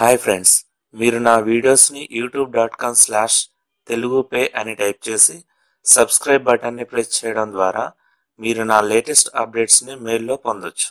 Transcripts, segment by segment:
hi friends మీరు నా వీడియోస్ని YouTube dot com slash Telugu పే అని టైప్ చేసి సబ్స్క్రైబ్ బటన్ని ప్రెస్ చేయడం ద్వారా మీరు నా లేటెస్ట్ అప్డేట్స్ని మెయిల్లో పొందొచ్చు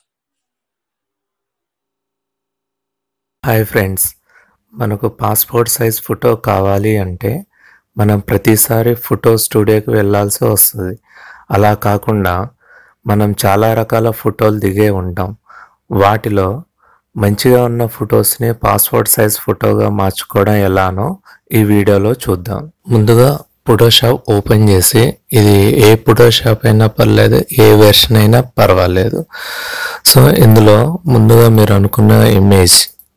హాయ్ ఫ్రెండ్స్ మనకు పాస్పోర్ట్ సైజ్ ఫోటో కావాలి అంటే మనం ప్రతిసారి ఫోటో స్టూడియోకి వెళ్ళాల్సి వస్తుంది అలా కాకుండా మనం చాలా రకాల ఫోటోలు దిగే ఉంటాం వాటిలో మంచిగా ఉన్న ఫొటోస్ని పాస్పోర్ట్ సైజ్ ఫోటోగా మార్చుకోవడం ఎలానో ఈ వీడియోలో చూద్దాం ముందుగా ఫోటోషాప్ ఓపెన్ చేసి ఇది ఏ ఫోటోషాప్ అయినా పర్లేదు ఏ వెర్షన్ అయినా పర్వాలేదు సో ఇందులో ముందుగా మీరు అనుకున్న ఇమేజ్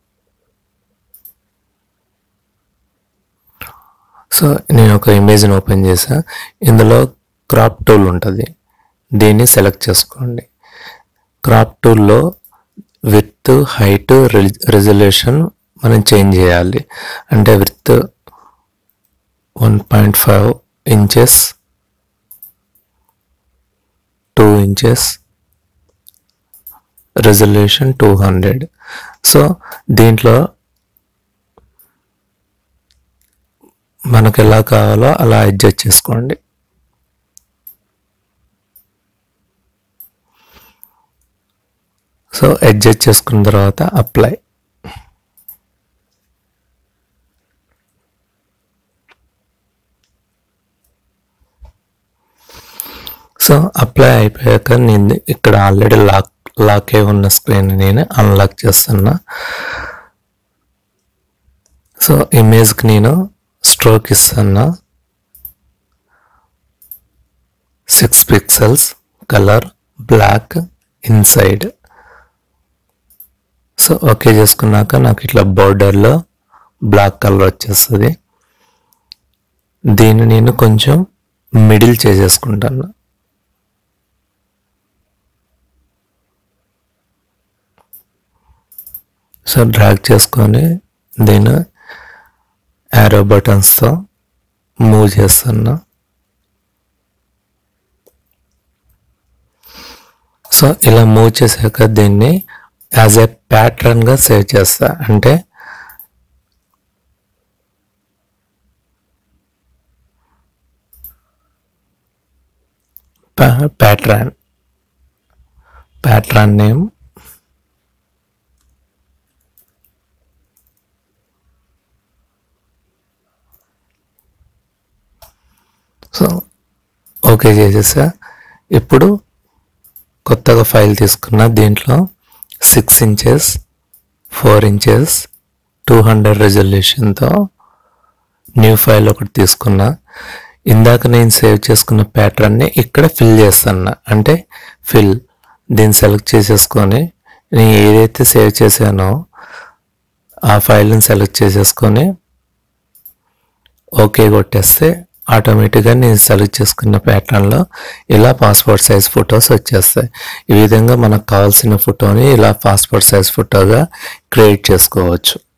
సో నేను ఒక ఇమేజ్ని ఓపెన్ చేసా ఇందులో క్రాప్ టూల్ ఉంటుంది దీన్ని సెలెక్ట్ చేసుకోండి క్రాప్ టూల్లో విత్ హైట్ రెజల్యూషన్ మనం చేంజ్ చేయాలి అంటే width one point five inches two inches resolution two hundred so దీంట్లో మనకు ఎలా కావాలో అలా అడ్జస్ట్ చేసుకోండి సో అడ్జస్ట్ చేసుకున్న తర్వాత అప్లై సో అప్లై అయిపోయాక నేను ఇక్కడ ఆల్రెడీ లాక్ లాక్ అయి ఉన్న స్క్రీన్ నేను అన్లాక్ చేస్తున్నా సో ఇమేజ్కి నేను స్ట్రోక్ ఇస్తున్నా six pixels colour black inside so okay చేసుకున్నాక నాకు ఇట్లా బోర్డర్లో బ్లాక్ కలర్ వచ్చేస్తుంది దీన్ని నేను కొంచెం మిడిల్ చేసేసుకుంటాను సో డ్రాగ్ చేసుకొని దీన్ని యారో బటన్స్తో మూవ్ చేస్తున్నా సో ఇలా మూవ్ చేశాక దీన్ని యాజ్ ఏ ప్యాటర్న్గా సేవ్ చేస్తా అంటే pattern pattern name so okay చేసేసా ఇప్పుడు కొత్తగా ఫైల్ తీసుకున్న దీంట్లో six inches four inches two hundred రెజల్యూషన్తో న్యూ ఫైల్ ఒకటి తీసుకున్నా ఇందాక నేను సేవ్ చేసుకున్న ప్యాటర్న్ని ఇక్కడ ఫిల్ చేస్తున్నా అంటే ఫిల్ దీన్ని సెలెక్ట్ చేసేసుకొని నేను ఏదైతే సేవ్ చేశానో ఆ ఫైల్ని సెలెక్ట్ చేసేసుకొని ఓకే కొట్టేస్తే ఆటోమేటిక్గా నేను సెలెక్ట్ చేసుకున్న ప్యాటర్న్లో ఇలా పాస్పోర్ట్ సైజ్ ఫొటోస్ వచ్చేస్తాయి ఈ విధంగా మనకు కావాల్సిన ఫోటోని ఇలా పాస్పోర్ట్ సైజ్ ఫోటోగా క్రియేట్ చేసుకోవచ్చు